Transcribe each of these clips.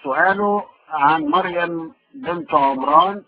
سؤاله عن مريم بنت عمران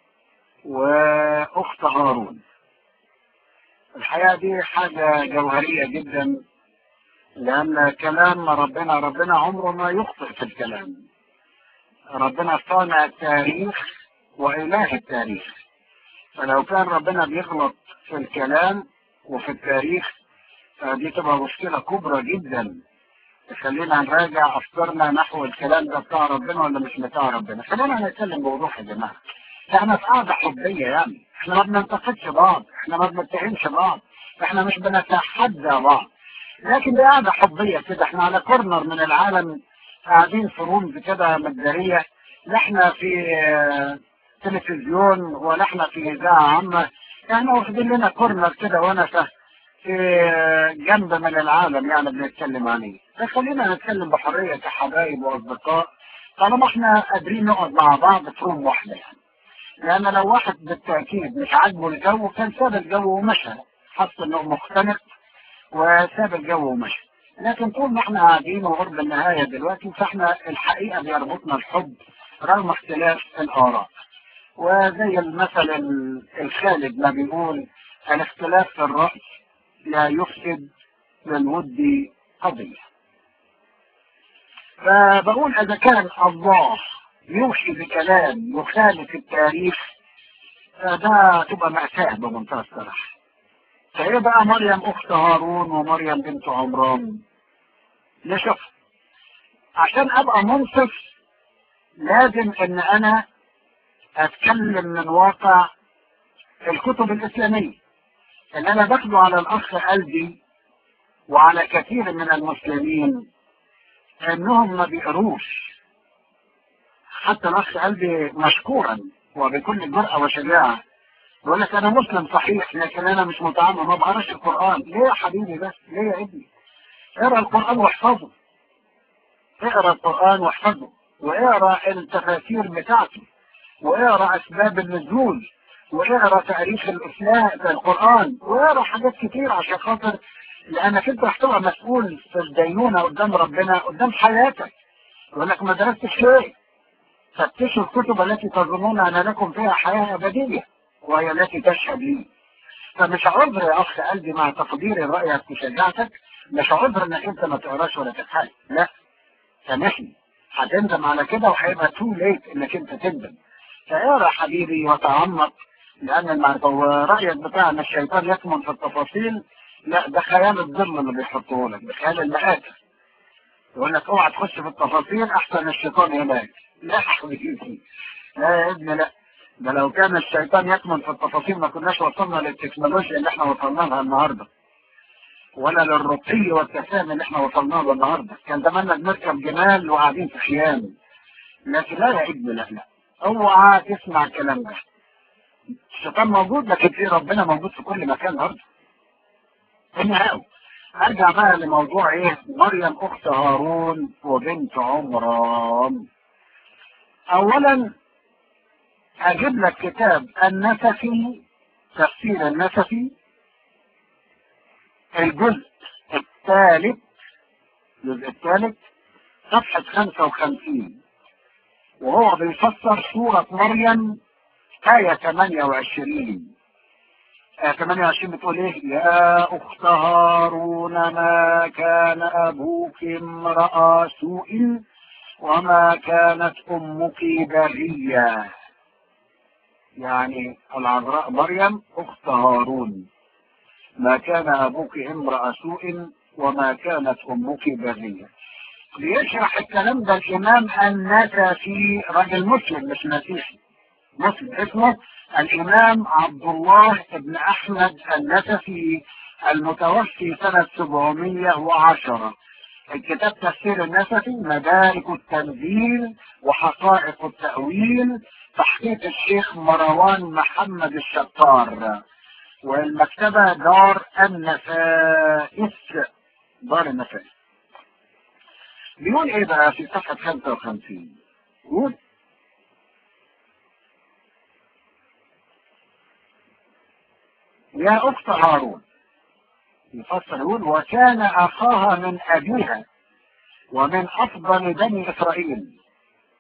واخت هارون الحقيقه دي حاجه جوهريه جدا لان كلام ربنا ربنا عمره ما يخطئ في الكلام ربنا صانع التاريخ واله التاريخ فلو كان ربنا بيغلط في الكلام وفي التاريخ فدي تبقى مشكله كبرى جدا تخلينا نراجع افكارنا نحو الكلام ده بتاع ربنا ولا مش بتاع ربنا خلينا نتكلم بوضوح يا جماعه احنا في قاعده حبيه يعني احنا ما بننتقدش بعض احنا ما بنتهمش بعض احنا مش بنتحدى بعض لكن دي قاعده حبيه كده احنا على كورنر من العالم قاعدين في رومز كده مجانيه لا احنا في آه، تلفزيون ولا احنا في اذاعه عامه احنا واخدين لنا كورنر كده ونسه في آه، جنب من العالم يعني بنتكلم عليه فخلينا نتكلم بحريه كحبايب واصدقاء طالما احنا قادرين نقعد مع بعض في روم واحده يعني لان لو واحد بالتاكيد مش عاجبه الجو كان ساب الجو ومشى حس انه مختنق وساب الجو ومشى لكن طول ما احنا قاعدين وقرب النهايه دلوقتي فاحنا الحقيقه بيربطنا الحب رغم اختلاف الاراء وزي المثل ال- الخالد ما بيقول الاختلاف في الراي لا يفسد للود قضيه فبقول اذا كان الله يوحي بكلام يخالف التاريخ فده تبقى مأساة بمنتهى الصراحة فهي بقى مريم أخت هارون ومريم بنت عمران نشوف عشان أبقى منصف لازم إن أنا أتكلم من واقع الكتب الإسلامية اللي أنا باخده على الأخ قلبي وعلى كثير من المسلمين إنهم ما بيقروش حتى الاخ قلبي مشكورا وبكل جرأة وشجاعة يقول لك انا مسلم صحيح لكن انا مش متعامل ما بقراش القرآن ليه يا حبيبي بس ليه يا ابني اقرا القرآن واحفظه اقرا القرآن واحفظه واقرا التفاسير بتاعته واقرا اسباب النزول واقرا تاريخ الاسلام في القرآن واقرا حاجات كتير عشان خاطر لانك انت هتبقى مسؤول في الدينونة قدام ربنا قدام حياتك يقول لك ما درستش ليه فتشوا الكتب التي تظنون أن لكم فيها حياة أبدية وهي التي تشهد لي فمش عذر يا أخ قلبي مع تقدير رأيك وشجاعتك مش عذر إنك أنت ما تقراش ولا تتحايل لا سامحني هتندم على كده وهيبقى تو ليت إنك أنت تندم فاقرا حبيبي وتعمق لأن المعرفة ورأيك بتاع إن الشيطان يكمن في التفاصيل لا ده خيال الظل اللي بيحطوه لك ده خيال المآتة يقول لك اوعى تخش في التفاصيل أحسن الشيطان هناك لا حبيبي لا يا ابني لا ده لو كان الشيطان يكمن في التفاصيل ما كناش وصلنا للتكنولوجيا اللي احنا وصلنا لها النهارده ولا للرقي والتفاهم اللي احنا وصلنا له النهارده كان زماننا بنركب جمال وقاعدين في خيام لكن لا يا ابني لا لا اوعى تسمع الكلام ده الشيطان موجود لكن في ربنا موجود في كل مكان برضه النهاية ارجع بقى لموضوع ايه مريم اخت هارون وبنت عمران اولا اجيب لك كتاب النسفي تفسير النسفي الجزء الثالث الجزء الثالث صفحة 55 وهو بيفسر سورة مريم آية 28 آية 28 بتقول ايه يا اخت هارون ما كان ابوك امرأ سوء وما كانت امك بغية يعني العذراء مريم اخت هارون ما كان ابوك امرأ سوء وما كانت امك بغية بيشرح الكلام ده الامام النسفي راجل مسلم مش مسيحي مسلم اسمه الامام عبد الله بن احمد النسفي المتوفي سنة 710 الكتاب تفسير النسفي مدارك التنزيل وحقائق التأويل تحقيق الشيخ مروان محمد الشطار والمكتبة دار النفائس دار النفائس بيقول ايه بقى في صفحة 55 يقول يا أخت هارون يفسر يقول وكان أخاها من أبيها ومن أفضل بني إسرائيل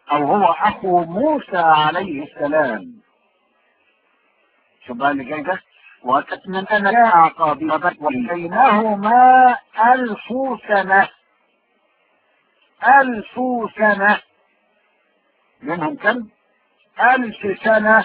او هو اخو موسى عليه السلام شو بقى اللي جاي ده وقت من انا عقابي وبينهما الف سنة الف سنة منهم كم الف سنة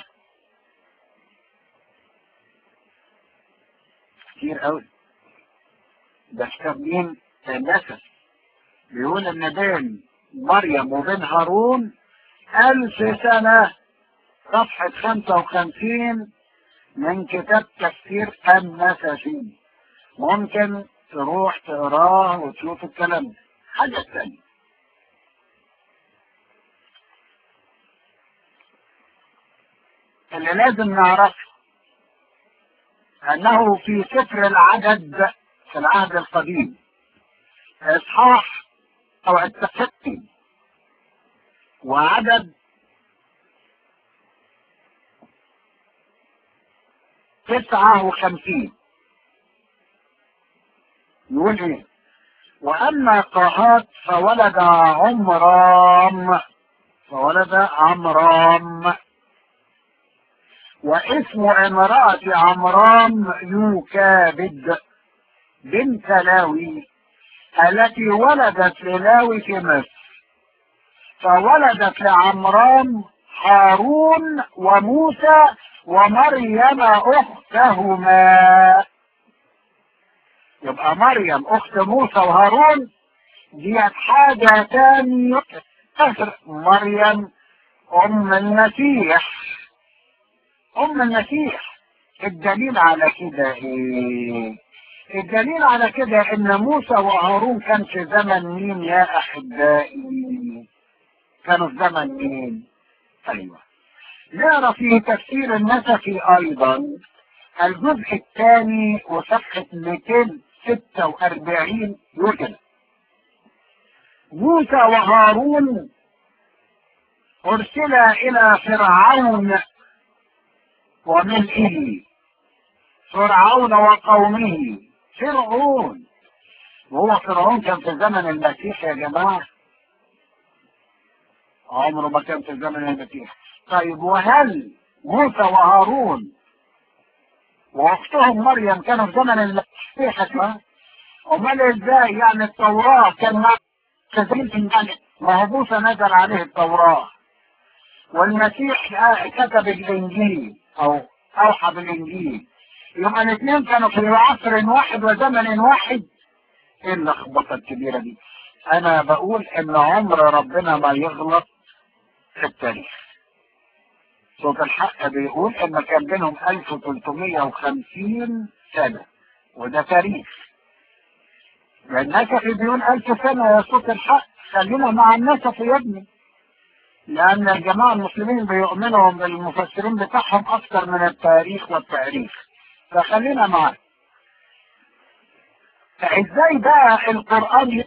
كتير قوي ده كتاب مين النسب بيقول ان بين مريم وبين هارون الف سنة صفحة خمسة وخمسين من كتاب تفسير النسفي ممكن تروح تقراه وتشوف الكلام ده حاجة تانية اللي لازم نعرفه انه في سفر العدد في العهد القديم اصحاح او التفتي وعدد تسعة وخمسين يقول ايه واما قهات فولد عمرام فولد عمرام واسم امرأة عمرام يوكابد بنت لاوي التي ولدت للاوي في مصر فولدت لعمرام هارون وموسى ومريم اختهما يبقى مريم اخت موسى وهارون دي حاجة تانية مريم ام المسيح ام المسيح الدليل على كده ايه الدليل على كده ان موسى وهارون كان في زمن مين يا احبائي كانوا في زمن مين ايوه نقرا في تفسير النسفي ايضا الجزء الثاني وصفحة 246 يقول كده موسى وهارون ارسلا الى فرعون وملئه فرعون وقومه فرعون وهو فرعون كان في زمن المسيح يا جماعة عمره ما كان في زمن المسيح طيب وهل موسى وهارون واختهم مريم كانوا في زمن المسيح امال ازاي يعني التوراة كان مع كثير ما هو موسى نزل عليه التوراة والمسيح كتب الانجيل او اوحى بالانجيل يبقى الاثنين كانوا في عصر واحد وزمن واحد ايه اللخبطه الكبيره دي انا بقول ان عمر ربنا ما يغلط في التاريخ صوت الحق بيقول ان كان بينهم 1350 سنه وده تاريخ النسفي بيقول 1000 سنه يا صوت الحق خلينا مع النسفي يا ابني لأن الجماعة المسلمين بيؤمنوا بالمفسرين بتاعهم أكثر من التاريخ والتاريخ فخلينا معاه فإزاي بقى القرآن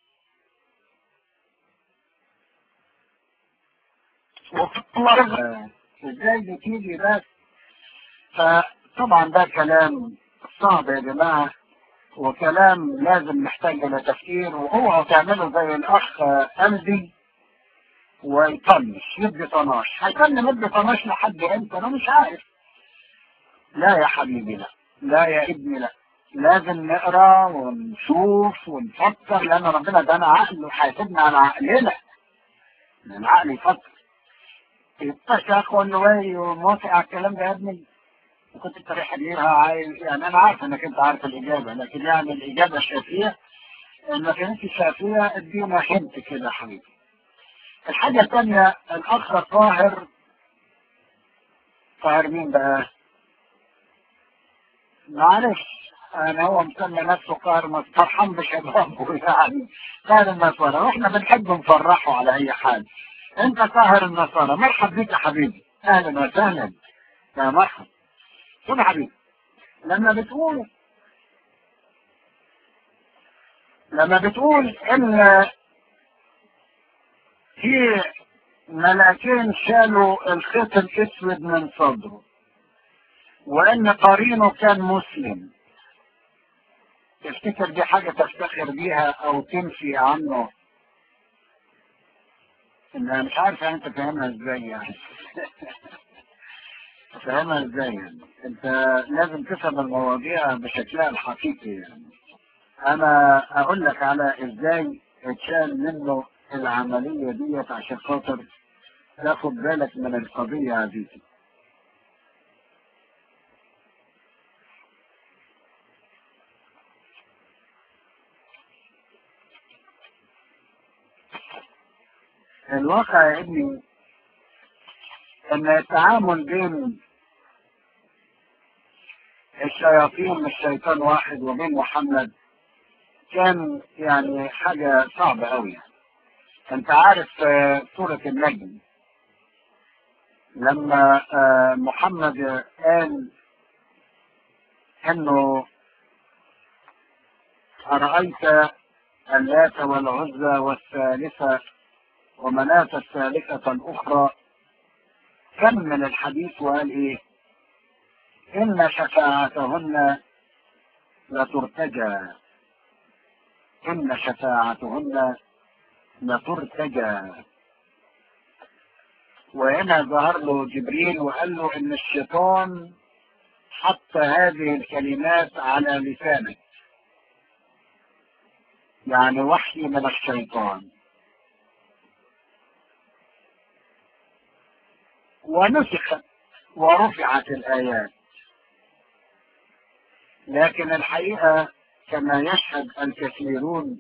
ازاي بتيجي بس فطبعا ده كلام صعب يا جماعة وكلام لازم محتاج الى تفكير وهو هتعمله زي الاخ قلبي ويطنش يدي طناش هيكلم يدي طناش لحد امتى انا مش عارف لا يا حبيبي لا لا يا ابني لا لازم نقرا ونشوف ونفكر لان ربنا ادانا عقل وحاسبنا على عقلنا ان العقل يفكر يبقاش يا اخو النواي وموافق على الكلام ده يا ابني وكنت انت رايح ليها عايز يعني انا عارف انك انت عارف الاجابه لكن يعني الاجابه الشافيه انك انت شافيه ادينا حنت كده يا حبيبي الحاجة الثانية الأخ طاهر طاهر مين بقى؟ معلش أنا هو مسمي نفسه طاهر ما فرحان بشبابه يعني طاهر النصارى وإحنا بنحب نفرحه على أي حال أنت طاهر النصارى مرحب بيك يا حبيبي أهلا وسهلا يا مرحب شوف يا حبيبي لما بتقول لما بتقول إن في ملاكين شالوا الخيط الاسود من صدره وان قرينه كان مسلم تفتكر دي حاجة تفتخر بيها او تنفي عنه انا مش عارف انت فاهمها ازاي يعني فاهمها ازاي يعني انت لازم تفهم المواضيع بشكلها الحقيقي يعني انا اقول لك على ازاي اتشال منه العملية ديت عشان خاطر تاخد بالك من القضية يا عزيزي الواقع يا ابني ان التعامل بين الشياطين مش شيطان واحد وبين محمد كان يعني حاجة صعبة قوي يعني. انت عارف سورة النجم لما محمد قال انه أرأيت اللات والعزى والثالثة ومناة الثالثة الأخرى كم من الحديث وقال إيه إن شفاعتهن لترتجى إن شفاعتهن لترتجى وهنا ظهر له جبريل وقال له إن الشيطان حط هذه الكلمات على لسانك يعني وحي من الشيطان ونسخت ورفعت الآيات لكن الحقيقة كما يشهد الكثيرون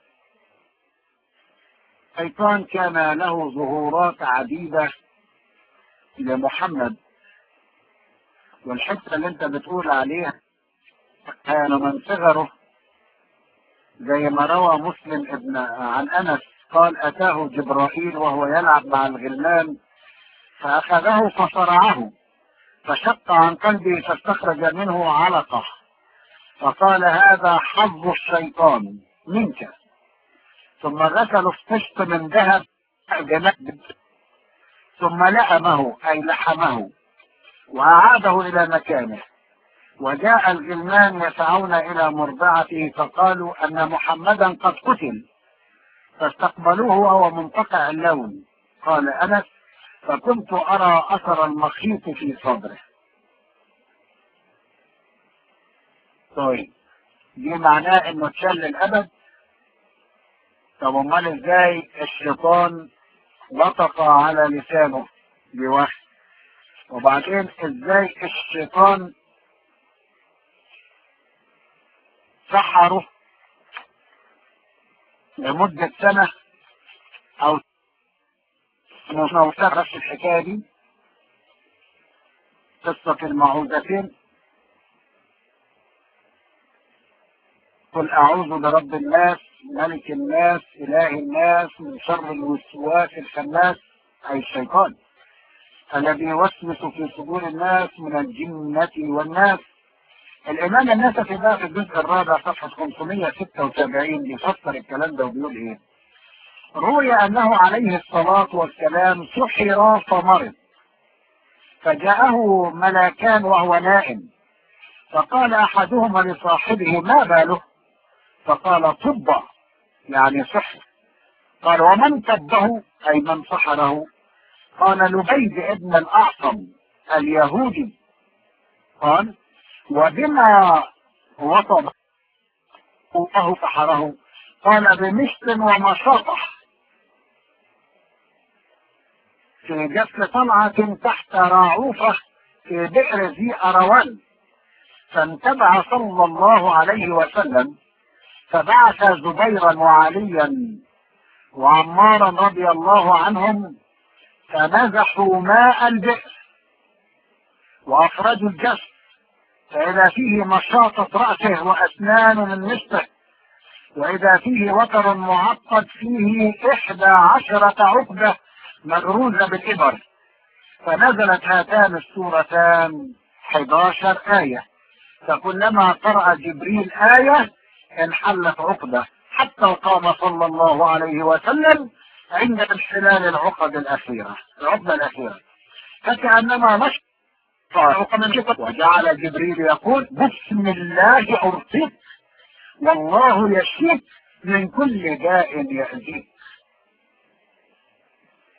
الشيطان كان له ظهورات عديدة لمحمد والحتة اللي انت بتقول عليها كان من صغره زي ما روى مسلم ابن عن انس قال اتاه جبرائيل وهو يلعب مع الغلمان فاخذه فصرعه فشق عن قلبه فاستخرج منه علقه فقال هذا حظ الشيطان منك ثم غسل الطشت من ذهب جنب ثم لأمه أي لحمه وأعاده إلى مكانه وجاء الغلمان يسعون إلى مرضعته فقالوا أن محمدا قد قتل فاستقبلوه وهو منقطع اللون قال أنس فكنت أرى أثر المخيط في صدره طيب دي معناه انه اتشل للابد طب امال ازاي الشيطان لطق على لسانه بوحي وبعدين ازاي الشيطان سحره لمدة سنة او نوثق الحكاية دي قصة المعوذتين قل أعوذ برب الناس ملك الناس إله الناس من شر الوسواس الخناس أي الشيطان الذي يوسوس في صدور الناس من الجنة والناس الإمام النسفي ده في الجزء الرابع صفحة 576 بيفسر الكلام ده وبيقول إيه؟ روي أنه عليه الصلاة والسلام سحر فمرض فجاءه ملاكان وهو نائم فقال أحدهما لصاحبه ما باله فقال طب يعني سحر قال ومن طبه أي من سحره قال لبيد ابن الأعصم اليهودي قال وبما وطب الله سحره قال بمشط ومشاطة في جسر طلعة تحت راعوفة في بئر ذي أروان فانتبع صلى الله عليه وسلم فبعث زبيرا وعليا وعمارا رضي الله عنهم فنزحوا ماء البئر وأخرجوا الجسد فإذا فيه مشاطة رأسه وأسنان من نصفه وإذا فيه وتر معقد فيه إحدى عشرة عقدة مغروزة بالإبر فنزلت هاتان السورتان 11 آية فكلما قرأ جبريل آية انحلت عقدة حتى قام صلى الله عليه وسلم عند انحلال العقد الأخيرة العقدة الأخيرة فكأنما مشى وجعل جبريل يقول بسم الله أرسلت والله يشفيك من كل داء يأذيك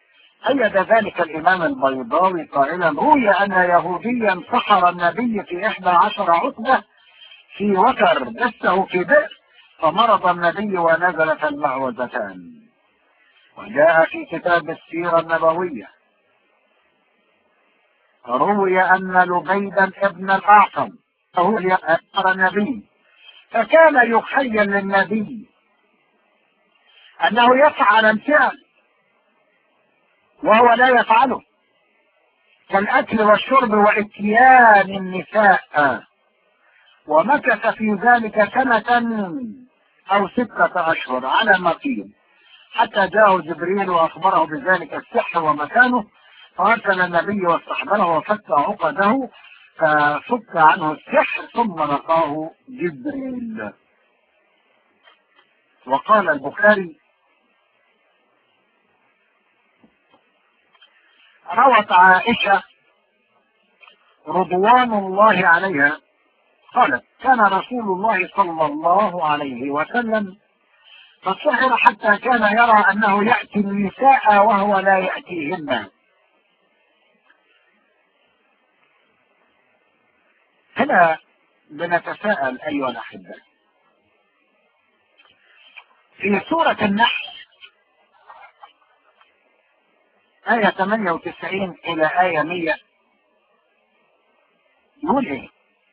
أيد ذلك الإمام البيضاوي قائلا روي أن يهوديا سحر النبي في إحدى عشر عتبة في وتر دسه في بئر فمرض النبي ونزلت المعوذتان وجاء في كتاب السيرة النبوية روي أن لبيدا ابن الأعصم هو يأمر النبي فكان يخيل للنبي أنه يفعل الفعل وهو لا يفعله كالأكل والشرب وإتيان النساء ومكث في ذلك سنة أو ستة أشهر على ما قيل حتى جاءه جبريل وأخبره بذلك السحر ومكانه فأرسل النبي واستحضره وفك عقده ففك عنه السحر ثم لقاه جبريل وقال البخاري روت عائشة رضوان الله عليها قالت كان رسول الله صلى الله عليه وسلم قد سحر حتى كان يرى أنه يأتي النساء وهو لا يأتيهن هنا بنتساءل أيها الأحبة في سورة النحل آية 98 إلى آية 100 يقول إيه؟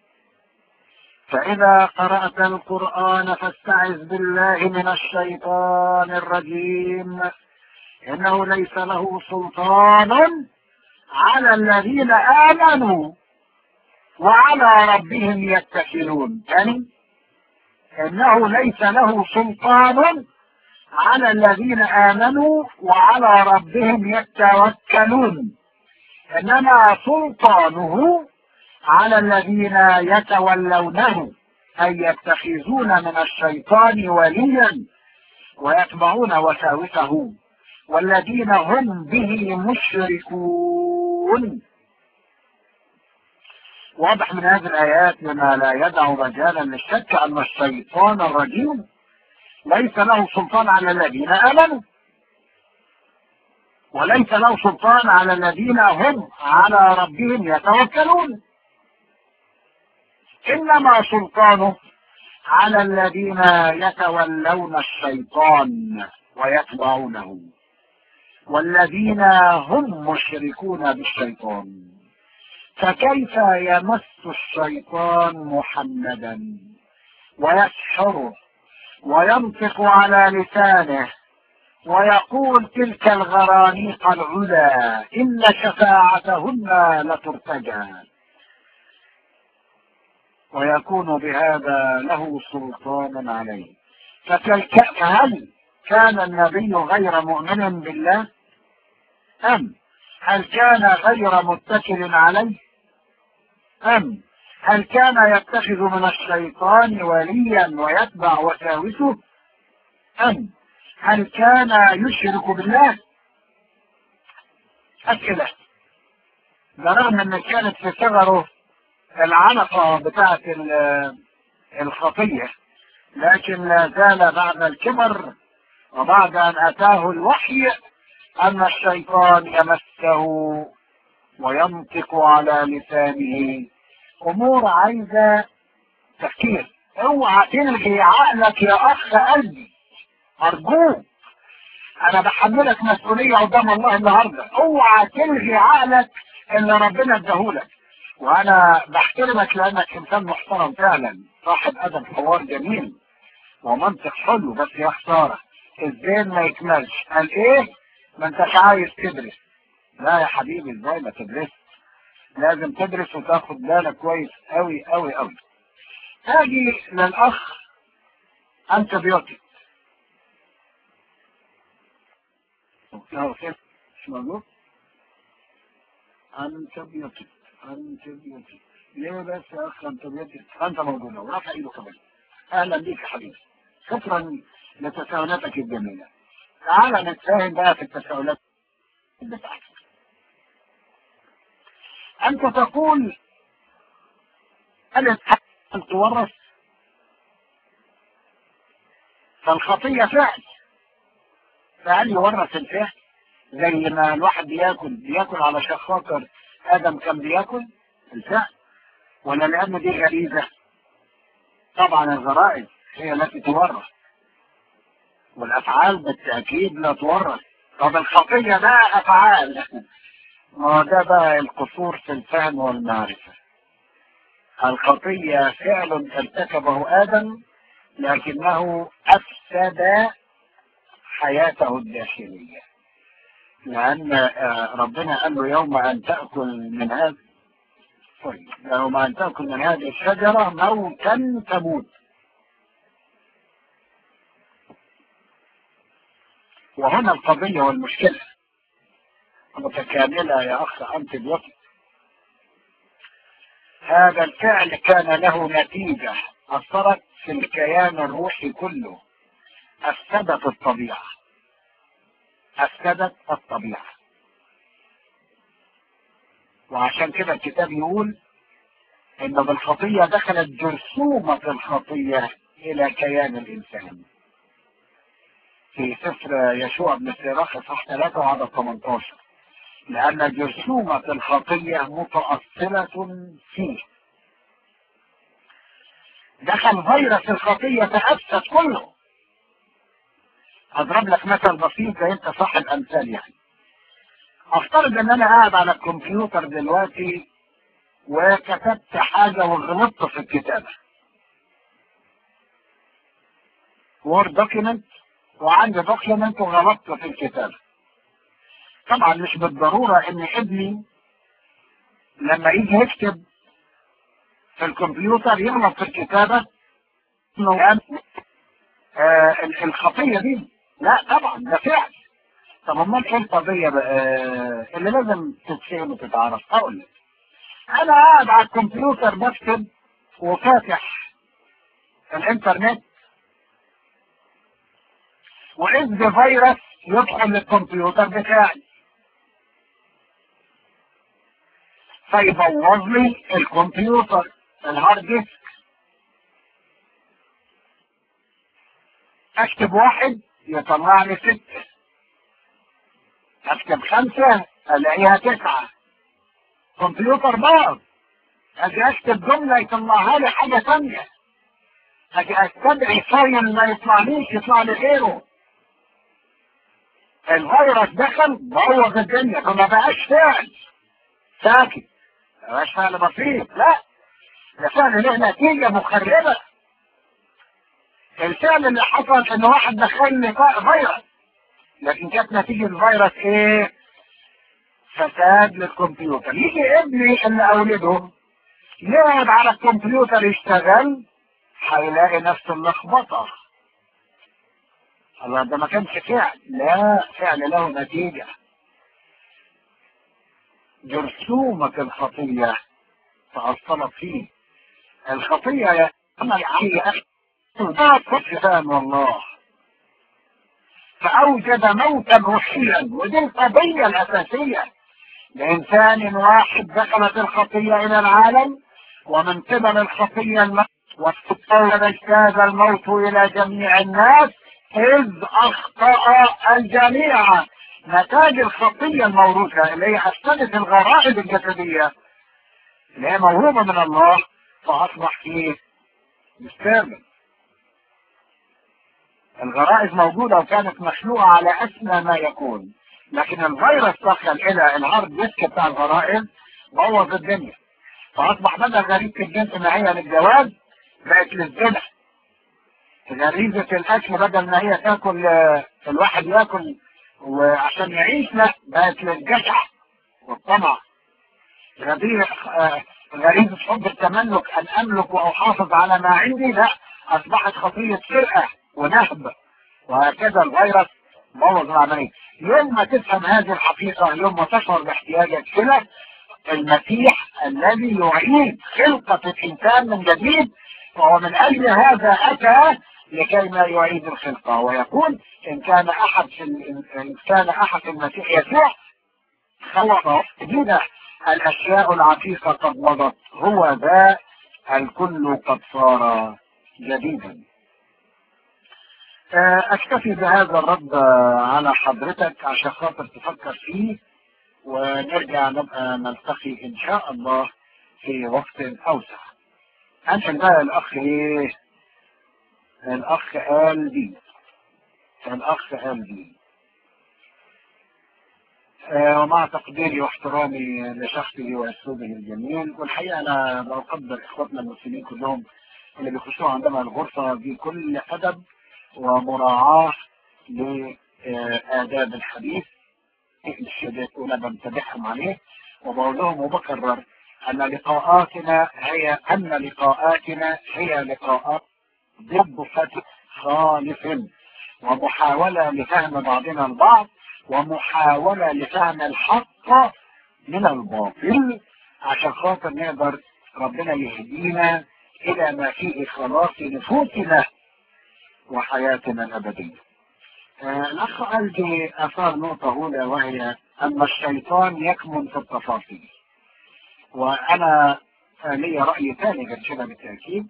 فإذا قرأت القرآن فاستعذ بالله من الشيطان الرجيم إنه ليس له سلطان على الذين آمنوا وعلى ربهم يتكلون يعني إنه ليس له سلطان على الذين آمنوا وعلى ربهم يتوكلون إنما سلطانه على الذين يتولونه أي يتخذون من الشيطان وليا ويتبعون وساوسه والذين هم به مشركون واضح من هذه الآيات لما لا يدع مجالا للشك أن الشيطان الرجيم ليس له سلطان على الذين آمنوا وليس له سلطان على الذين هم على ربهم يتوكلون إنما سلطانه على الذين يتولون الشيطان ويتبعونه والذين هم مشركون بالشيطان فكيف يمس الشيطان محمدا ويسحره وينطق على لسانه ويقول تلك الغرانيق العلا إن شفاعتهن لترتجى ويكون بهذا له سلطان عليه فهل كان النبي غير مؤمن بالله أم هل كان غير متكل عليه أم هل كان يتخذ من الشيطان وليا ويتبع وساوسه أم هل كان يشرك بالله أسئلة برغم أن كانت في صغره العنقة بتاعت الخطية لكن لا زال بعد الكبر وبعد أن أتاه الوحي أن الشيطان يمسه وينطق على لسانه أمور عايزة تفكير اوعى تلغي عقلك يا أخ قلبي أرجوك أنا بحملك مسؤولية قدام الله النهاردة اوعى تلغي عقلك اللي ربنا اداهولك وانا بحترمك لانك انسان محترم فعلا صاحب ادب حوار جميل ومنطق حلو بس يا خساره الزين ما يكملش قال ايه ما انتش عايز تدرس لا يا حبيبي ازاي ما تدرس لازم تدرس وتاخد بالك كويس قوي قوي قوي اجي للاخ انتبيوتيك مش موجود انتبيوتيك انتبيوتيك ليه بس يا اخ انتبيوتيك انت موجود ورافع ايده كمان اهلا بيك يا حبيبي شكرا لتساؤلاتك الجميله تعال نتفاهم بقى في التساؤلات بتاعتك انت تقول هل أن تورث فالخطية فعل فهل يورث الفعل زي ما الواحد بياكل بياكل علشان خاطر ادم كان بياكل الفعل ولا لان دي غريزه طبعا الغرائز هي التي تورث والافعال بالتاكيد لا تورث طب الخطيه بقى افعال ما ده بقى القصور في الفهم والمعرفه الخطيه فعل ارتكبه ادم لكنه افسد حياته الداخليه لأن ربنا قال له يوم أن تأكل من هذا طيب يوم أن تأكل من هذه الشجرة موتا تموت وهنا القضية والمشكلة متكاملة يا أخ أنت الوقت هذا الفعل كان له نتيجة أثرت في الكيان الروحي كله أفسدت الطبيعة أفسدت الطبيعة وعشان كده الكتاب يقول إن بالخطية دخلت جرثومة الخطية إلى كيان الإنسان في سفر يشوع بن سيراخ صح 3 وعدد 18 لأن جرثومة الخطية متأصلة فيه دخل فيروس الخطية تأسس كله اضرب لك مثل بسيط زي انت صاحب امثال يعني افترض ان انا قاعد على الكمبيوتر دلوقتي وكتبت حاجة وغلطت في الكتابة وورد دوكيمنت وعندي دوكيمنت وغلطت في الكتابة طبعا مش بالضرورة ان ابني لما يجي يكتب في الكمبيوتر يغلط في الكتابة انه آه الخطية دي لا طبعا ده فعل طب امال ايه القضية بقى اللي لازم تتفهم وتتعرف اقول لك انا قاعد على الكمبيوتر بكتب وفاتح الانترنت واذ بفيروس يدخل الكمبيوتر بتاعي فيبوظ لي الكمبيوتر الهارد ديسك اكتب واحد يطلع لي ستة اكتب خمسة الاقيها تسعة كمبيوتر باظ اجي اكتب جملة يطلعها لي حاجة تانية اجي استدعي فايل ما يطلعليش يطلع لي غيره الفيروس دخل بوظ الدنيا فما بقاش فعل ساكت ما بقاش فعل بسيط لا ده فعل له نتيجة مخربة الفعل اللي حصل ان واحد دخلني فيروس لكن كانت نتيجة الفيروس ايه فساد للكمبيوتر يجي ابني اللي اولده يقعد على الكمبيوتر يشتغل هيلاقي نفس اللخبطة الله ده ما كانش فعل لا فعل له نتيجة جرثومة الخطية تأصلت فيه الخطية يا أخي سبحان والله فأوجد موتا روحيا ودي القضية الأساسية لإنسان واحد دخلت الخطية إلى العالم ومن قبل الخطية الموت واستولد اجتاز الموت إلى جميع الناس إذ أخطأ الجميع نتاج الخطية الموروثة اللي هي أفسدت الغرائز الجسدية اللي هي موهوبة من الله فأصبح فيه مستقبل الغرائز موجودة وكانت مخلوقة على أسمى ما يكون لكن الفيروس دخل إلى الهارد ديسك بتاع الغرائز بوظ الدنيا فأصبح بدل غريزة الجنس النهائية للجواز بقت للزنا غريزة الأكل بدل ما هي تاكل الواحد ياكل وعشان يعيش لا بقت للجشع والطمع غريزة حب التملك أن أملك وأحافظ على ما عندي لا أصبحت خطية سرقة ونهب وهكذا الفيروس بوظ العملية يوم ما تفهم هذه الحقيقة يوم ما تشعر باحتياجك كده المسيح الذي يعيد خلقة الإنسان من جديد وهو من أجل هذا أتى لكي ما يعيد الخلقة ويقول إن كان أحد في إن كان أحد في المسيح يسوع خلق جديدة الأشياء العتيقة قد مضت هو ذا الكل قد صار جديدا اكتفي بهذا الرد على حضرتك عشان خاطر تفكر فيه ونرجع نبقى نلتقي ان شاء الله في وقت اوسع انت بقى الاخ ايه الاخ قال دي الاخ قال دي آه ومع تقديري واحترامي لشخصه واسلوبه الجميل والحقيقه انا بقدر اخواتنا المسلمين كلهم اللي بيخشوا عندنا الغرفه بكل ادب ومراعاه لاداب الحديث الشديد وانا بنتبعهم عليه وبقول لهم وبكرر ان لقاءاتنا هي ان لقاءاتنا هي لقاءات ضد فتح خالص ومحاولة لفهم بعضنا البعض ومحاولة لفهم الحق من الباطل عشان خاطر نقدر ربنا يهدينا إلى ما فيه خلاص نفوسنا وحياتنا الأبدية. آه الأخ قال لي أثار نقطة أولى وهي أن الشيطان يكمن في التفاصيل. وأنا لي رأي ثاني غير كده بالتأكيد.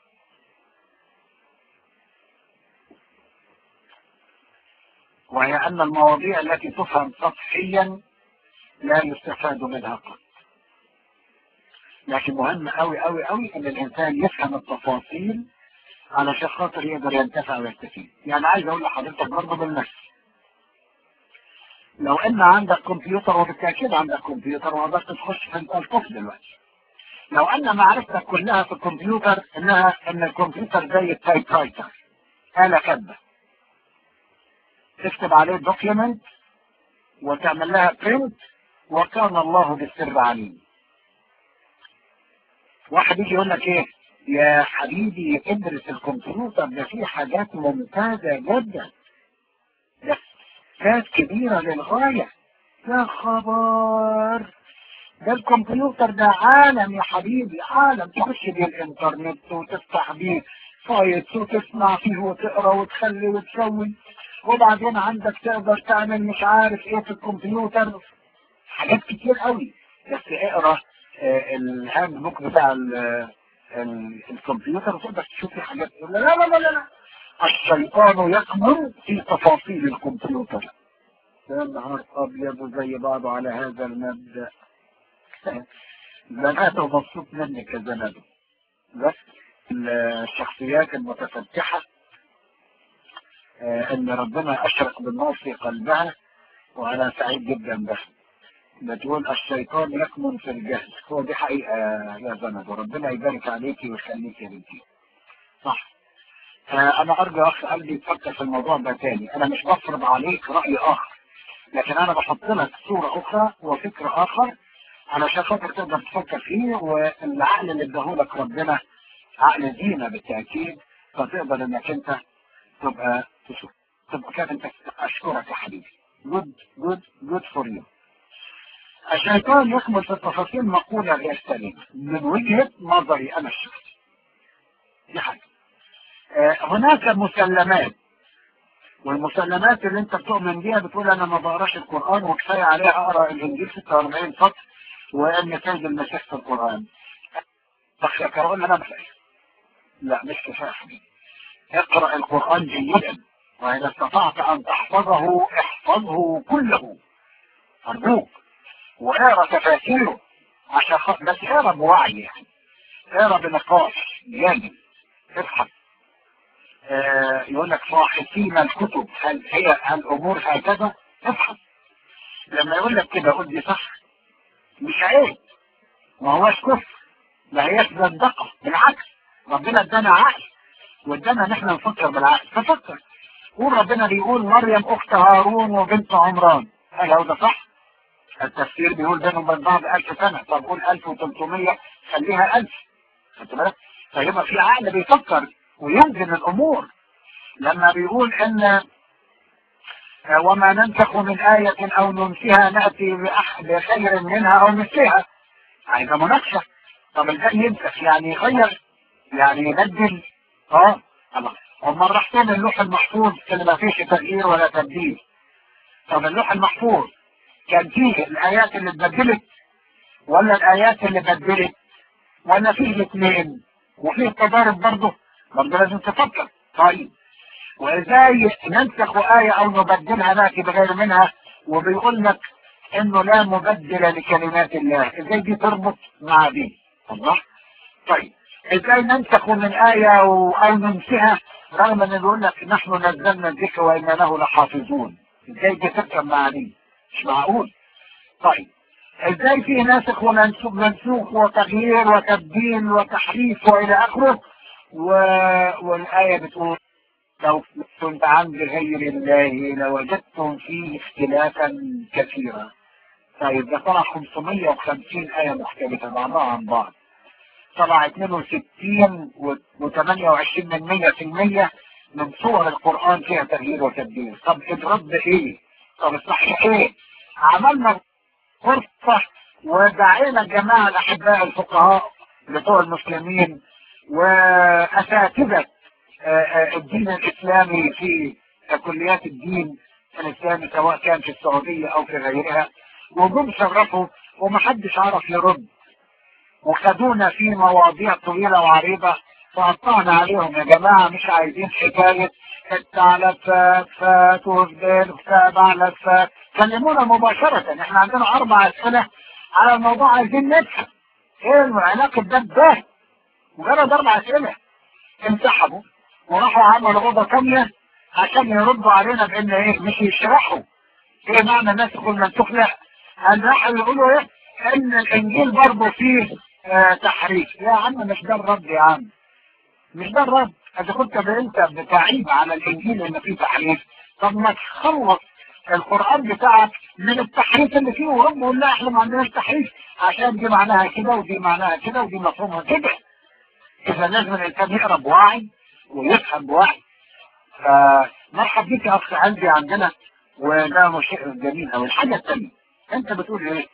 وهي أن المواضيع التي تفهم سطحيا لا يستفاد منها قط لكن مهم قوي قوي قوي ان الانسان يفهم التفاصيل علشان خاطر يقدر ينتفع ويستفيد يعني عايز اقول لحضرتك برضه بالنفس لو ان عندك كمبيوتر وبالتاكيد عندك كمبيوتر وقدرت تخش في الطف دلوقتي لو ان معرفتك كلها في الكمبيوتر انها ان الكمبيوتر زي التايب رايتر آلة كاتبة تكتب عليه دوكيمنت وتعمل لها برنت وكان الله بالسر عليم واحد يجي يقول لك ايه يا حبيبي ادرس الكمبيوتر ده فيه حاجات ممتازة جدا ده حاجات كبيرة للغاية يا خبر ده الكمبيوتر ده عالم يا حبيبي عالم تخش بيه الانترنت وتفتح بيه سايتس وتسمع فيه وتقرا وتخلي وتسوي وبعدين عندك تقدر تعمل مش عارف ايه في الكمبيوتر حاجات كتير قوي بس اقرا آه الهاند بوك بتاع ال ال الكمبيوتر وتقدر تشوف في حاجات لا لا لا لا لا الشيطان يكمن في تفاصيل الكمبيوتر يا نهار ابيض زي بعضه على هذا المبدا زناده مبسوط منك يا زناده بس الشخصيات المتفتحه آه ان ربنا اشرق بالنور في قلبها وانا سعيد جدا بها بتقول الشيطان يكمن في الجهل هو دي حقيقة يا زند وربنا يبارك عليكي ويخليكي يا بنتي صح آه انا ارجو اخ قلبي تفكر في الموضوع ده تاني انا مش بفرض عليك رأي اخر لكن انا بحط لك صورة اخرى وفكر اخر علشان خاطر تقدر تفكر فيه والعقل اللي اداهولك ربنا عقل دينا بالتأكيد فتقدر انك انت تبقى تشوف تبقى كده انت اشكرك يا حبيبي جود جود جود فور يو الشيطان يكمل في التفاصيل مقولة غير سليمة من وجهة نظري أنا الشخصي دي حاجة آه هناك مسلمات والمسلمات اللي انت بتؤمن بيها بتقول انا ما بقراش القرآن وكفاية عليها اقرا الانجيل 46 سطر وان سيد المسيح في القرآن تقرأون انا مش لا مش كفاية حبيبي اقرأ القرآن جيدا وإذا استطعت أن تحفظه احفظه كله أرجوك واقرا تفاسيره عشان خ... بس اقرا بوعي يعني اقرا بنقاش جامد افهم آه يقول لك صاحبين الكتب هل هي الامور هكذا افهم لما يقول لك كده قول دي صح مش عيب ما هوش كفر لا هي صدقه بالعكس ربنا ادانا عقل وادانا ان احنا نفكر بالعقل تفكر قول ربنا بيقول مريم اخت هارون وبنت عمران هل هو ده صح؟ التفسير بيقول بينهم وبين بعض 1000 سنة طب قول 1300 خليها 1000 خدت بالك فيبقى في عقل بيفكر ويوزن الأمور لما بيقول إن وما ننسخ من آية أو ننسها نأتي بخير منها أو مثلها عايزة مناقشة طب الآن ينسخ يعني يغير يعني يبدل اه الله هم راح فين اللوح المحفوظ اللي ما فيش تغيير ولا تبديل طب اللوح المحفوظ كان فيه الآيات اللي اتبدلت ولا الآيات اللي بدلت ولا فيه الاثنين وفيه تضارب برضه برضه لازم تفكر طيب وازاي ننسخ آية او نبدلها ناتي بغير منها وبيقول لك انه لا مبدل لكلمات الله ازاي دي تربط مع دي الله طيب ازاي ننسخ من آية او, أو ننسيها رغم ان بيقول لك نحن نزلنا الذكر وانا له لحافظون ازاي دي تركب مع دي مش معقول طيب ازاي في ناسخ ومنسوخ منسوخ وتغيير وتبديل وتحريف والى اخره و... والايه بتقول لو كنت عند غير الله لوجدتم فيه اختلافا كثيرا طيب ده طلع 550 آية مختلفة بعضها عن بعض طلع 62 و28 من 100 في المية من صور القرآن فيها تغيير وتبديل طب الرد ايه طب الصحيح ايه عملنا فرصة ودعينا الجماعة الأحباء الفقهاء بتوع المسلمين وأساتذة الدين الإسلامي في كليات الدين الإسلامي سواء كان في السعودية أو في غيرها وجم شرفوا ومحدش عرف يرد وخدونا في مواضيع طويلة وعريضة فقطعنا عليهم يا جماعة مش عايزين حكاية ست على فات فات وفدان سبع لفات كلمونا مباشرة احنا عندنا أربع أسئلة على الموضوع عايزين نفهم ايه علاقة ده بده مجرد أربع أسئلة انسحبوا وراحوا عملوا أوضة كاملة عشان يردوا علينا بإن إيه مش يشرحوا إيه معنى الناس يقول منسوخ لا قال راحوا يقولوا إيه إن الإنجيل برضه فيه آه تحريف يا عم مش ده الرد يا عم مش ده الرد إذا كنت أنت بتعيب على الإنجيل إن فيه تحريف طب ما تخلص القرآن بتاعك من التحريف اللي فيه ورب يقول لا احنا ما عندناش تحريف عشان دي معناها كده ودي معناها كده ودي مفهومها كده إذا لازم الإنسان يقرأ بوعي ويفهم بوعي فمرحب بيك يا أخي عندي عندنا وده شيء جميل أوي الحاجة الثانية أنت بتقول إيه؟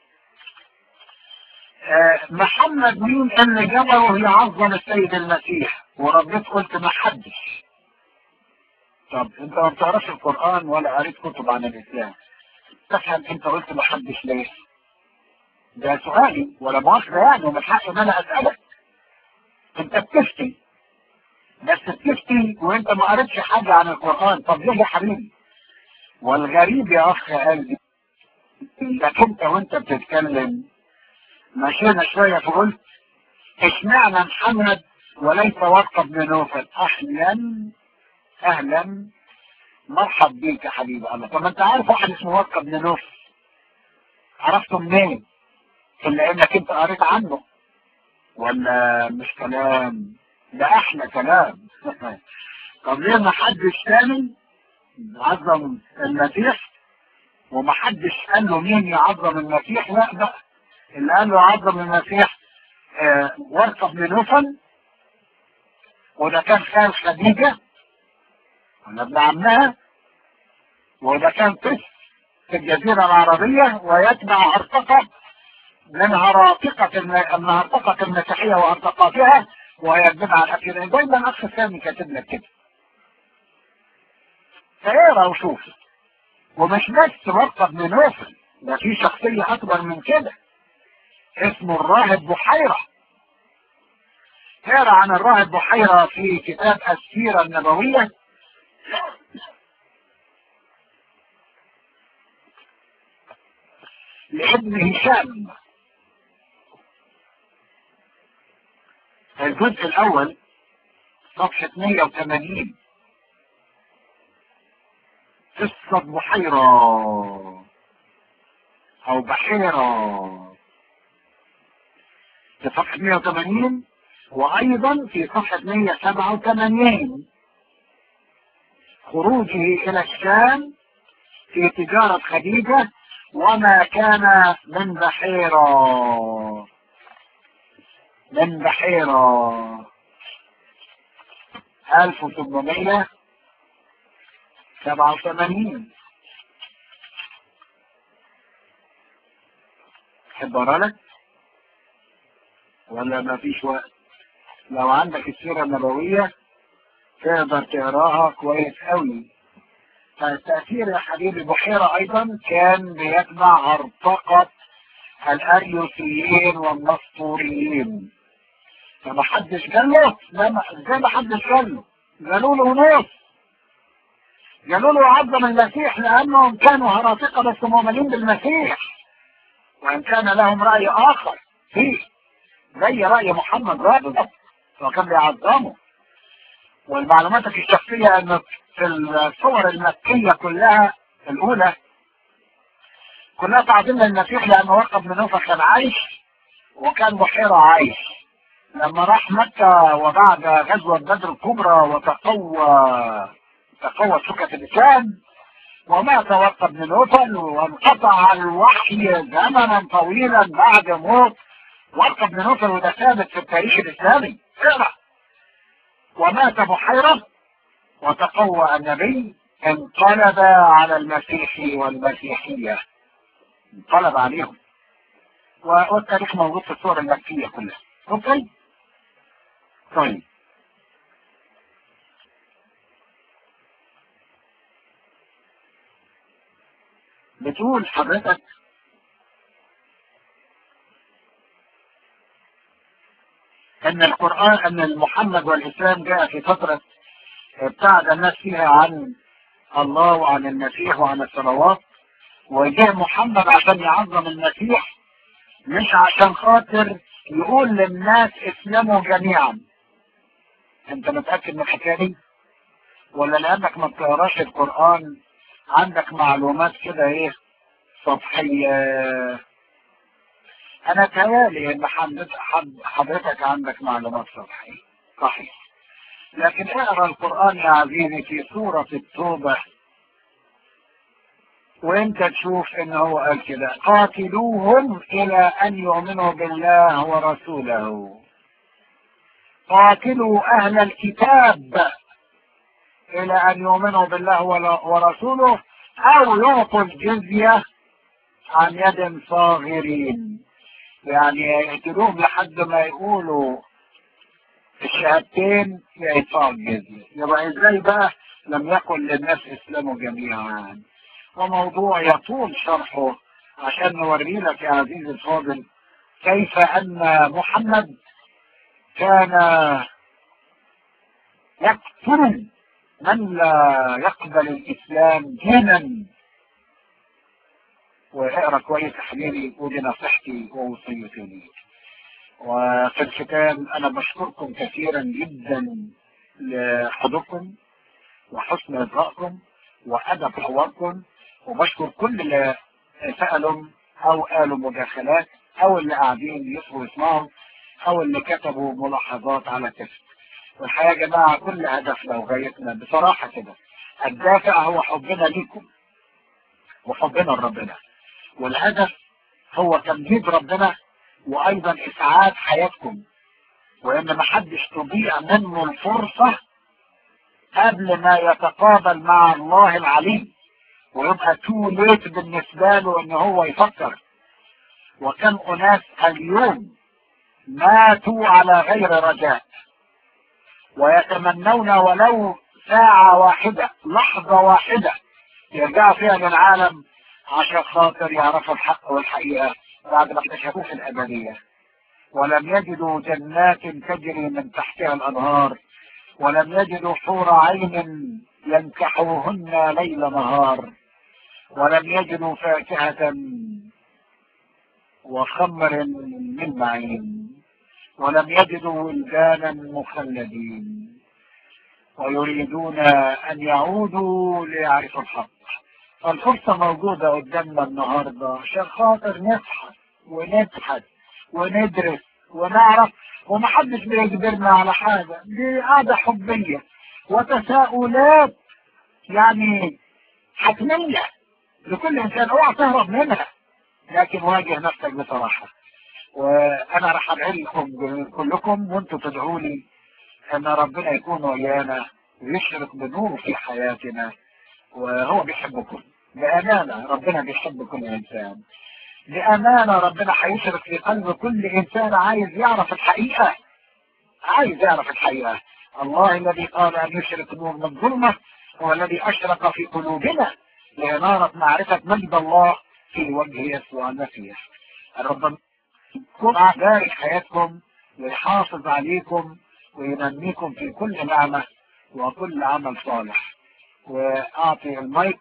آه محمد مين اللي جبره يعظم السيد المسيح ورديت قلت ما حدش طب انت ما بتعرفش القرآن ولا قريت كتب عن الإسلام تفهم انت قلت ما حدش ليه ده سؤالي ولا مؤاخذة يعني ومن حقي ان انا اسألك انت بتفتي بس بتفتي وانت ما قريتش حاجة عن القرآن طب ليه يا حبيبي والغريب يا اخ قلبي انك انت وانت بتتكلم مشينا شوية فقلت اشمعنى محمد وليس ورقة بن نوفل اهلا اهلا مرحب بيك يا حبيبي الله طب انت عارف واحد اسمه ورقة بن نوفل عرفته منين الا انك انت قريت عنه ولا مش كلام ده احلى كلام طب ليه ما حدش تاني عظم المسيح وما حدش قال له مين يعظم المسيح لا بقى اللي قال له عظم المسيح آه ورقة بن نوفل وده كان خال خديجة ولا ابن عمها وده كان طفل في الجزيرة العربية ويتبع أرتقى من هراطقة من هرطقة المسيحية وأرتقاتها وهي البدعة الأخيرة دايما أخ الثاني كاتب لك كده فاقرا وشوف ومش بس ورقة بن نوفل ده في شخصية أكبر من كده اسمه الراهب بحيرة اقرا عن الراهب بحيرة في كتاب السيرة النبوية لابن هشام الجزء الأول صفحة 180 قصة بحيرة أو بحيرة في صفحة 180 وأيضا في صفحة 187 خروجه إلى الشام في تجارة خديجة وما كان من بحيرة من بحيرة 1887 تحب اقرا لك ولا ما فيش وقت لو عندك السيرة النبوية تقدر تقراها كويس قوي فالتأثير يا حبيبي بحيرة أيضا كان بيتبع هرطقة الأريوسيين والنسطوريين فما حدش قال له ازاي ما حدش قال له قالوا له نص قالوا له عظم المسيح لانهم كانوا هراطقه بس مؤمنين بالمسيح وان كان لهم راي اخر فيه زي راي محمد رافض وكان بيعظمه والمعلومات الشخصيه ان في الصور المكيه كلها الاولى كلها تعظيم للمسيح لانه وقف من نوفه كان عايش وكان بحيره عايش لما راح مكة وبعد غزوة بدر الكبرى وتقوى تقوى سكة اللسان ومات وقت بن نوفل وانقطع الوحي زمنا طويلا بعد موت وقت بن نوفل وده ثابت في التاريخ الإسلامي اقرأ ومات بحيرة وتقوى النبي انقلب على المسيح والمسيحية انقلب عليهم والتاريخ موجود في الصور المكية كلها اوكي طيب بتقول حضرتك ان القرآن ان محمد والاسلام جاء في فترة ابتعد الناس فيها عن الله وعن المسيح وعن الصلوات وجاء محمد عشان يعظم المسيح مش عشان خاطر يقول للناس اسلموا جميعا انت متأكد من الحكاية دي ولا لانك ما بتقراش القرآن عندك معلومات كده ايه سطحية انا تهيالي ان حضرتك عندك معلومات سطحية صحيح لكن اقرا القرآن يا عزيزي في سورة التوبة وانت تشوف ان هو قال كده قاتلوهم الى ان يؤمنوا بالله ورسوله قاتلوا اهل الكتاب الى ان يؤمنوا بالله ورسوله او يعطوا الجزية عن يد صاغرين يعني يقتلوهم لحد ما يقولوا الشهادتين يدفعوا الجزية يبقى ازاي بقى لم يقل للناس اسلموا جميعا وموضوع يطول شرحه عشان نوري لك يا عزيزي الفاضل كيف ان محمد كان يقتل من لا يقبل الاسلام دينا واقرا كويس يا حبيبي ودي نصيحتي ووصيتي ليك وفي الختام انا بشكركم كثيرا جدا لحضوركم وحسن اصغائكم وادب حواركم وبشكر كل اللي سالوا او قالوا مداخلات او اللي قاعدين يقروا اسمهم او اللي كتبوا ملاحظات على تكست والحقيقه يا جماعه كل هدفنا وغايتنا بصراحه كده الدافع هو حبنا ليكم وحبنا لربنا والهدف هو تمجيد ربنا وايضا اسعاد حياتكم وان محدش تضيع منه الفرصة قبل ما يتقابل مع الله العليم ويبقى تو ليت بالنسبة له ان هو يفكر وكم اناس اليوم ماتوا على غير رجاء ويتمنون ولو ساعة واحدة لحظة واحدة يرجعوا فيها للعالم عشان خاطر يعرفوا الحق والحقيقة بعد ما اكتشفوه في الأبدية ولم يجدوا جنات تجري من تحتها الأنهار ولم يجدوا حور عين ينكحوهن ليل نهار ولم يجدوا فاكهة وخمر من معين ولم يجدوا ولدانا مخلدين ويريدون أن يعودوا ليعرفوا الحق الفرصة موجودة قدامنا النهاردة عشان خاطر نبحث ونبحث وندرس ونعرف ومحدش بيجبرنا على حاجة دي قاعدة حبية وتساؤلات يعني حتمية لكل إنسان اوعى تهرب منها لكن واجه نفسك بصراحة وأنا راح أدعي لكم كلكم وأنتم تدعوا لي أن ربنا يكون ويانا ويشرق بنور في حياتنا وهو بيحبكم بأمانة ربنا بيحب كل إنسان بأمانة ربنا هيشرق في قلب كل إنسان عايز يعرف الحقيقة عايز يعرف الحقيقة الله الذي قال أن يشرق نور من ظلمة هو الذي أشرق في قلوبنا لإنارة معرفة مجد الله في وجه يسوع المسيح ربنا يكون بارك حياتكم ويحافظ عليكم وينميكم في كل نعمة وكل عمل صالح واعطي المايك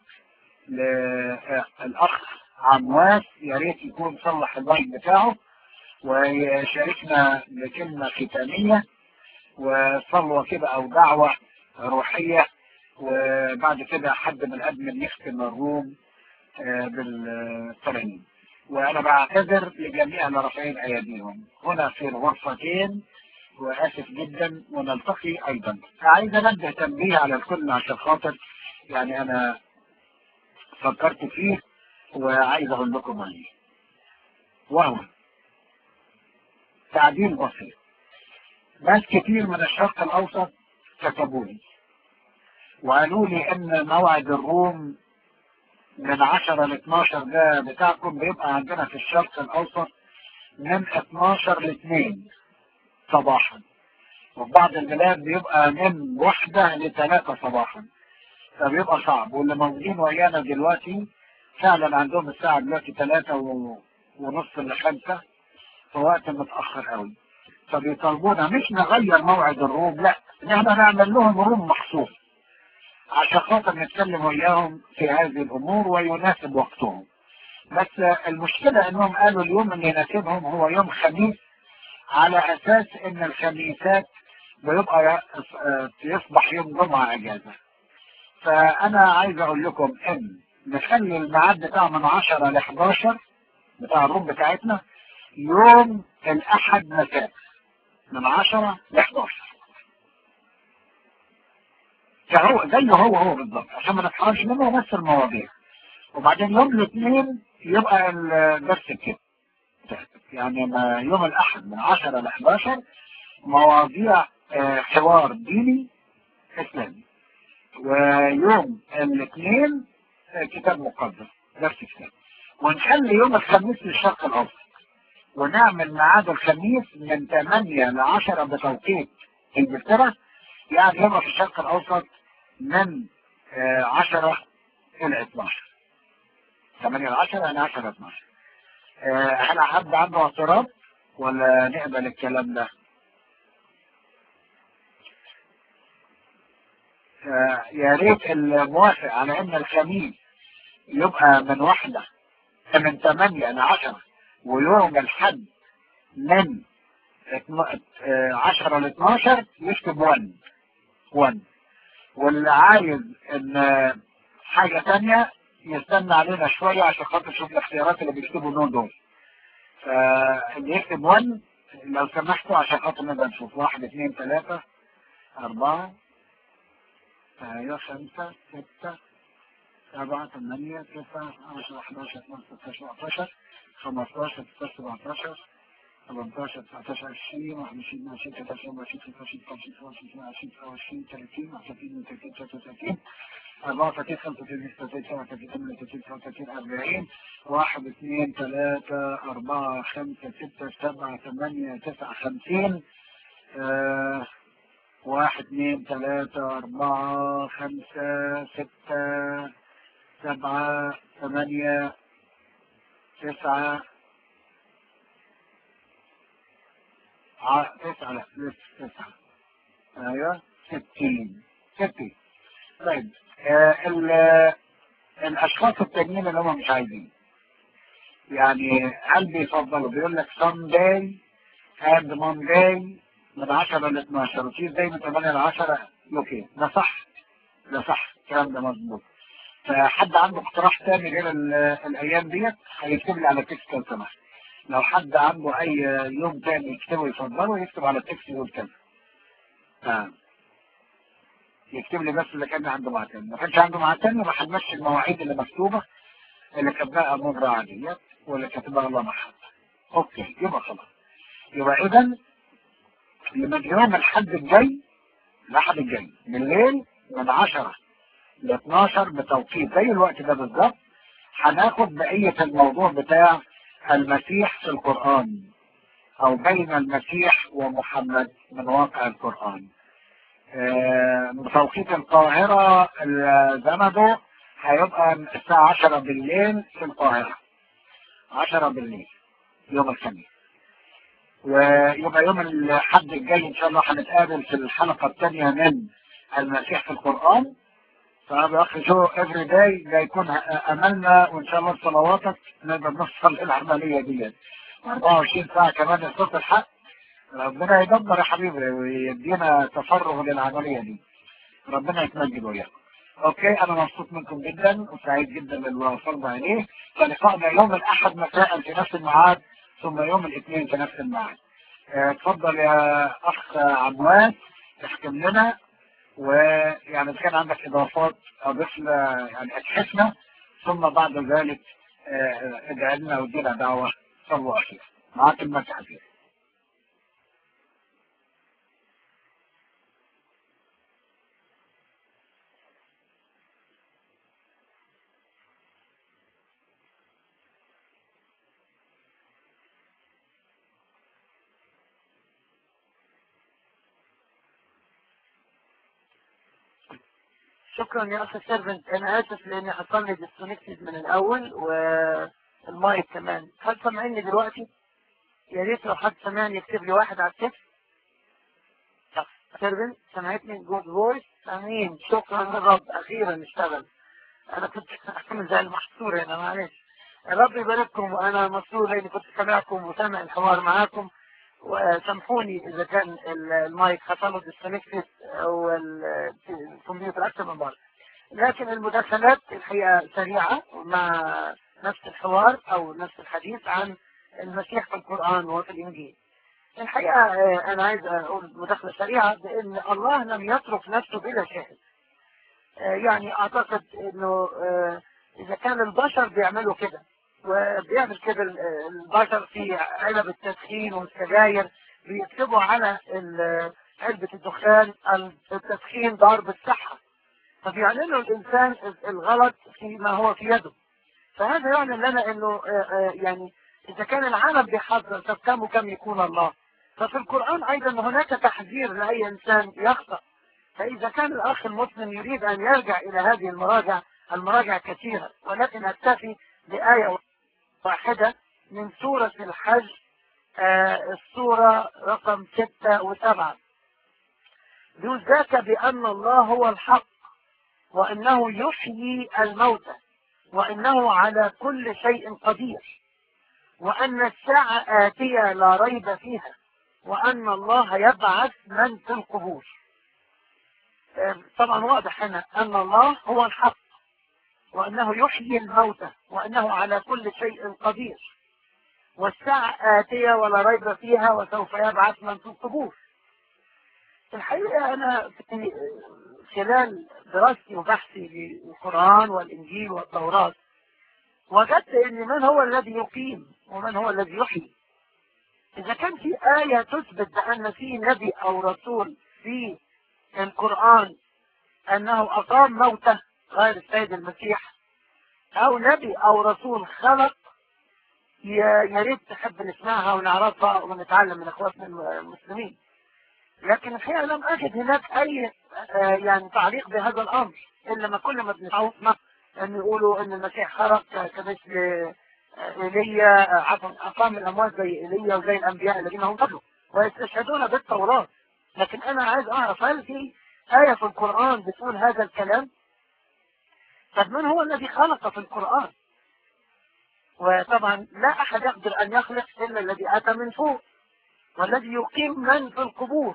للاخ عمواس يا ريت يكون صلح المايك بتاعه ويشاركنا بكلمة ختامية وصلوة كده او دعوة روحية وبعد كده حد من الادمن يختم الروم بالترنيم وانا بعتذر لجميع اللي رافعين ايديهم هنا في الغرفتين واسف جدا ونلتقي ايضا عايز انبه تنبيه على الكل عشان خاطر يعني انا فكرت فيه وعايز اقول لكم عليه وهو تعديل بسيط ناس كتير من الشرق الاوسط كتبوا لي وقالوا لي ان موعد الروم من 10 ل 12 ده بتاعكم بيبقى عندنا في الشرق الاوسط من 12 ل 2 صباحا وفي بعض البلاد بيبقى من واحدة لثلاثة صباحا فبيبقى صعب واللي موجودين ويانا دلوقتي فعلا عندهم الساعة دلوقتي ثلاثة ونص لخمسة في وقت متأخر قوي فبيطالبونا مش نغير موعد الروم لا ان احنا نعمل لهم روم مخصوص عشان خاطر نتكلم وياهم في هذه الامور ويناسب وقتهم بس المشكلة انهم قالوا اليوم اللي يناسبهم هو يوم خميس على اساس ان الخميسات بيبقى يصبح يوم جمعة اجازة فانا عايز اقول لكم ان نخلي الميعاد بتاع من 10 ل 11 بتاع الروم بتاعتنا يوم الاحد مساء من 10 ل 11 فهو زي هو هو بالظبط عشان ما نتحرمش منه نفس المواضيع وبعدين يوم الاثنين يبقى الدرس كده يعني يوم الاحد من 10 ل 11 مواضيع حوار ديني اسلامي ويوم الاثنين كتاب مقدس درس كتاب ونخلي يوم الخميس للشرق الاوسط ونعمل ميعاد الخميس من 8 ل 10 بتوقيت انجلترا يعني يبقى في الشرق الاوسط من 10 الى 12 8 ل 10 يعني 10 ل 12 هل حد عنده اعتراض ولا نقبل الكلام ده يا ريت الموافق على ان الخميس يبقى من واحدة من 8 ل 10 ويوم الحد من 10 ل 12 يكتب 1 1 واللي عايز ان حاجة تانية يستنى علينا شوية عشان خاطر يشوف الاختيارات اللي بيكتبوا نون دول فاللي يكتب 1 لو سمحتوا عشان خاطر نقدر نشوف 1 2 3 4 ايوه 5 6 7 8 9 10 11 12 13 14 15 16 17 18 19 20 21 22 23 24 25 26 27 30 31 32 33 34 35 36 37 38 39 40 1 2 3 4 5 6 7 8 9 50 واحد اثنين ثلاثة أربعة خمسة ستة سبعة ثمانية تسعة تسعة لا لسه تسعة ايوه ستين ستين طيب آه الاشخاص التانيين اللي هم مش عايزين يعني هل بيفضلوا بيقول لك سانداي اند مونداي من 10 ل 12 وفي زي من 8 ل 10 اوكي ده صح ده صح الكلام ده مظبوط فحد عنده اقتراح تاني غير الايام ديت هيكتب لي على تكست لو سمحت لو حد عنده اي يوم تاني يكتبه يفضله يكتب على تكست يقول كذا آه. يكتب لي بس اللي كان عنده مع تاني ما كانش عنده مع تاني راح نمشي المواعيد اللي مكتوبه اللي كتبها مره عاديه واللي كتبها الله محمد اوكي يبقى خلاص يبقى اذا من يوم الحد الجاي الأحد الجاي بالليل من 10 ل 12 بتوقيت زي الوقت ده بالظبط هناخد بقية الموضوع بتاع المسيح في القرآن أو بين المسيح ومحمد من واقع القرآن آه بتوقيت القاهرة زمده هيبقى الساعة 10 بالليل في القاهرة 10 بالليل يوم الخميس ويبقى يوم الحد الجاي ان شاء الله هنتقابل في الحلقة الثانية من المسيح في القرآن فأبي أخي جو افري داي ده يكون أملنا وإن شاء الله بصلواتك نقدر نوصل للعملية دي 24 ساعة كمان يصوت الحق ربنا يدبر يا حبيبي ويدينا تفرغ للعملية دي ربنا يتمجد وياك اوكي انا مبسوط منكم جدا وسعيد جدا باللي وصلنا اليه فلقائنا يوم الاحد مساء في نفس الميعاد ثم يوم الاثنين في نفس الميعاد اتفضل يا اخ عبوات احكم لنا ويعني كان عندك اضافات اضيف يعني اتحسنا ثم بعد ذلك ادعي لنا ودينا دعوه صلوا اخير معاك المسح فيه شكرا يا اخي سيرفنت انا اسف لاني حصل لي ديسكونكتد من الاول والمايك كمان هل سامعيني دلوقتي يا ريت لو حد سمعني يكتب لي واحد على التكست سيرفنت سمعتني جود فويس امين شكرا للرب اخيرا اشتغل انا كنت عامل زي المحصور هنا معلش الرب يبارككم وانا مسرور لاني كنت سامعكم وسامع الحوار معاكم وسامحوني اذا كان المايك حصل له ديسكونكتد او الكمبيوتر اكثر من مره لكن المداخلات الحقيقه سريعه مع نفس الحوار او نفس الحديث عن المسيح في القران وفي الانجيل الحقيقه انا عايز اقول مداخله سريعه بان الله لم يترك نفسه بلا شاهد يعني اعتقد انه اذا كان البشر بيعملوا كده وبيعمل كده البشر في علب التدخين والسجاير بيكتبوا على علبة الدخان التدخين ضار بالصحة فبيعلنوا الإنسان الغلط فيما هو في يده فهذا يعني لنا أنه يعني إذا كان العالم بيحذر طب كم وكم يكون الله ففي القرآن أيضا هناك تحذير لأي إنسان يخطأ فإذا كان الأخ المسلم يريد أن يرجع إلى هذه المراجع المراجع كثيرة ولكن أكتفي بآية واحدة من سورة الحج آه السورة رقم ستة وسبعة يقول ذاك بأن الله هو الحق وأنه يحيي الموتى وأنه على كل شيء قدير وأن الساعة آتية لا ريب فيها وأن الله يبعث من في القبور آه طبعا واضح هنا أن الله هو الحق وأنه يحيي الموتى وأنه على كل شيء قدير والساعة آتية ولا ريب فيها وسوف يبعث من في القبور الحقيقة أنا في خلال دراستي وبحثي للقرآن والإنجيل والتوراة وجدت أن من هو الذي يقيم ومن هو الذي يحيي إذا كان في آية تثبت بأن في نبي أو رسول في القرآن أنه أقام موته غير السيد المسيح او نبي او رسول خلق يا ريت تحب نسمعها ونعرفها ونتعلم من اخواتنا المسلمين لكن الحقيقه لم اجد هناك اي يعني تعليق بهذا الامر الا ما كل ما بنسمع ان يقولوا ان المسيح خلق كمثل ايليا عفوا اقام الاموات زي ايليا وزي الانبياء الذين هم قبله ويستشهدون بالتوراه لكن انا عايز اعرف هل في ايه في القران بتقول هذا الكلام طب من هو الذي خلق في القرآن وطبعا لا أحد يقدر أن يخلق إلا الذي أتى من فوق والذي يقيم من في القبور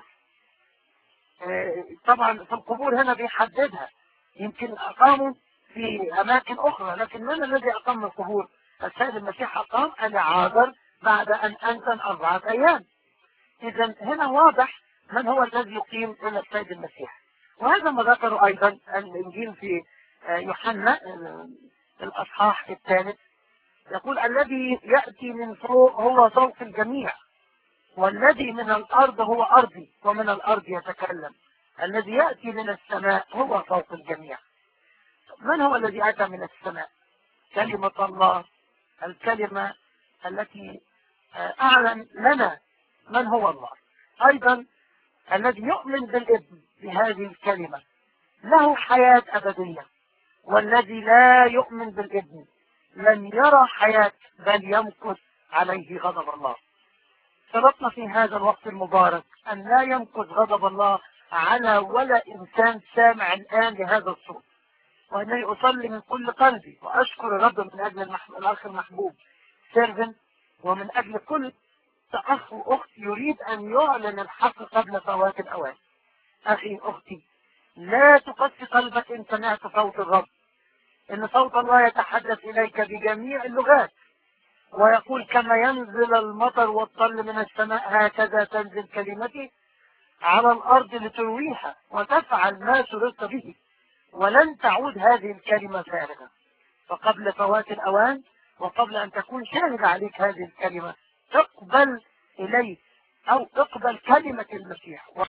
طبعا في القبور هنا بيحددها يمكن أقاموا في أماكن أخرى لكن من الذي أقام القبور السيد المسيح أقام العازر بعد أن أنتن أربعة أيام إذا هنا واضح من هو الذي يقيم إلى السيد المسيح وهذا ما ذكره أيضا الإنجيل في يوحنا الأصحاح الثالث يقول الذي يأتي من فوق هو صوت الجميع والذي من الأرض هو أرضي ومن الأرض يتكلم الذي يأتي من السماء هو فوق الجميع من هو الذي أتى من السماء كلمة الله الكلمة التي أعلن لنا من هو الله أيضا الذي يؤمن بالابن بهذه الكلمة له حياة أبدية والذي لا يؤمن بالابن لن يرى حياة بل يمكث عليه غضب الله سبقنا في هذا الوقت المبارك أن لا يمكث غضب الله على ولا إنسان سامع الآن لهذا الصوت وأنني أصلي من كل قلبي وأشكر الرب من أجل المح... الأخ المحبوب سيرفن ومن أجل كل أخ وأخت يريد أن يعلن الحق قبل فوات الأوان أخي أختي لا تقسي قلبك إن سمعت صوت الرب إن صوت الله يتحدث إليك بجميع اللغات ويقول كما ينزل المطر والطل من السماء هكذا تنزل كلمتي على الأرض لترويها وتفعل ما سررت به ولن تعود هذه الكلمة فارغة فقبل فوات الأوان وقبل أن تكون شاهد عليك هذه الكلمة اقبل إليه أو اقبل كلمة المسيح